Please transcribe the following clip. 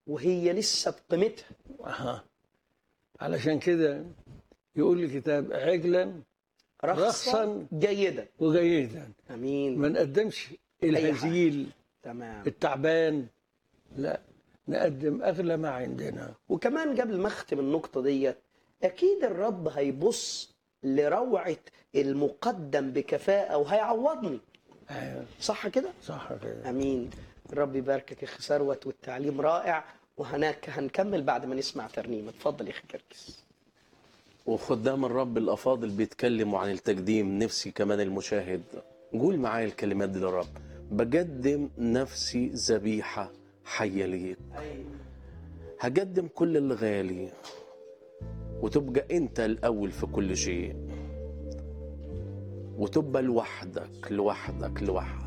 وهي لسه بقيمتها أها. علشان كده يقول الكتاب عجلا رخصا رخصاً جيدا وجيدا امين ما نقدمش أي الهزيل تمام التعبان لا نقدم اغلى ما عندنا وكمان قبل ما اختم النقطه ديت اكيد الرب هيبص لروعه المقدم بكفاءه وهيعوضني أيوة، صح كده صح كده امين الرب يباركك يا اخي ثروت والتعليم رائع وهناك هنكمل بعد ما نسمع ترنيمه اتفضل يا اخي كركس وخدام الرب الافاضل بيتكلموا عن التقديم نفسي كمان المشاهد قول معايا الكلمات دي للرب بقدم نفسي ذبيحه حيه ليك هقدم كل الغالي وتبقى انت الاول في كل شيء وتبقى لوحدك لوحدك لوحدك